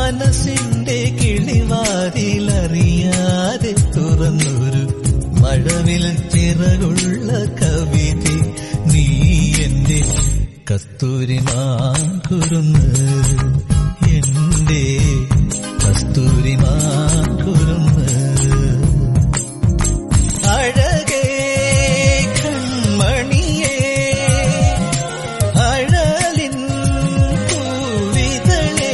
മനസ്സിന്റെ കിളിവാതിലറിയാതെ തുറന്നൊരു മഴവിൽ ചിറകുള്ള കവിത നീ എന്റെ കസ്തൂരിമാൻ കുരുന്ന് എന്റെ കസ്തൂരിമാൻ കുരുന്ന് അഴകേ കൺമണിയേ അഴലിൻ പൂവിതളേ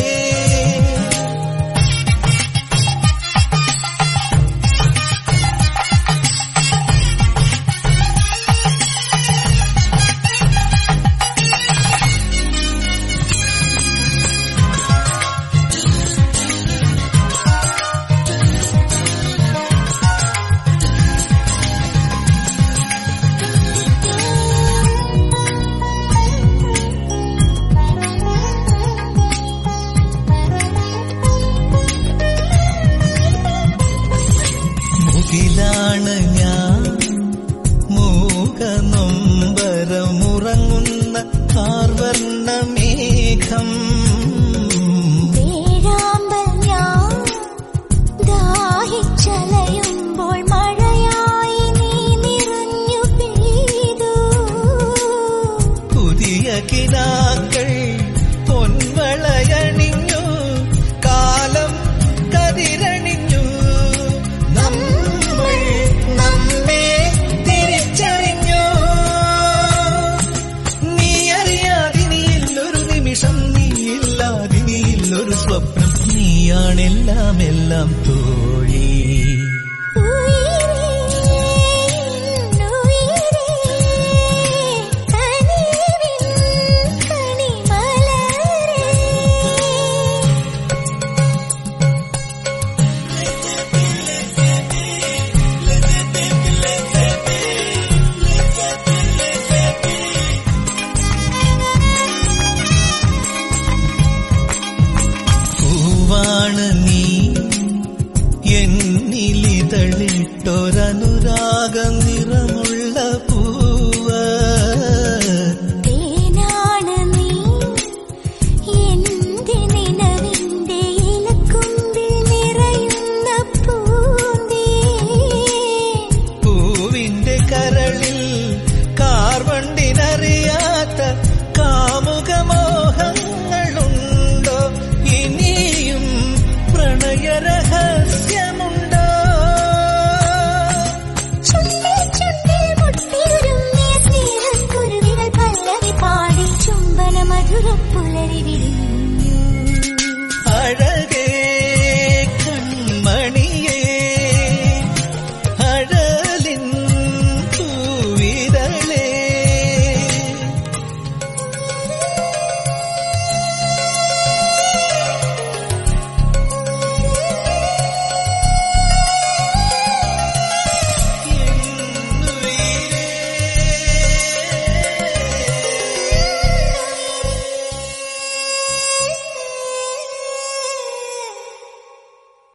മുകിലാണ് ഞാൻ മൂകനൊമ്പരമുറങ്ങുന്ന കാർവർണ്ണ മേഘം വേഴാമ്പൽ ഞാൻ ദാഹിച്ചലയുമ്പോൾ മഴയായി നീ നിറഞ്ഞു പെയ്തു പുതിയ കിനാക്കൾ പൊൻവളയണിഞ്ഞു കാലം കതിരണിഞ്ഞു നമ്മൾ നമ്മെ തിരിച്ചറിഞ്ഞു നീ അറിയാതിനിയില്ലൊരു നിമിഷം നീയില്ലാതിനിയില്ലൊരു സ്വപ്നം നീയാണെല്ലാം എല്ലാം തോഴി ഉയിരേ ഉയിരേ കനിവിൻ കണിമലരേ പൂവാണ് നീ എന്നിലിതളിട്ടൊരനുരാഗ നിറമുള്ള പൂവ് തേനാണ് നീ എന്റെ നിലവിന്റെ ഇലക്കൊമ്പിൽ നിറയുന്ന പൂന്തേ പൂവിന്റെ കരളിൽ കാർവണ്ടിനറിയാത്ത കാമുകമോഹങ്ങളുണ്ടോ ഇനിയും പ്രണയരഹസ്യമുണ്ടോ ചുണ്ടിൽ ചുണ്ടിൽ മുട്ടിയുരുമ്മിയ സ്നേഹക്കുരുവികൾ പല്ലവി പാടി ചുംബന മധുര പുലരി വിരിഞ്ഞു അഴകേ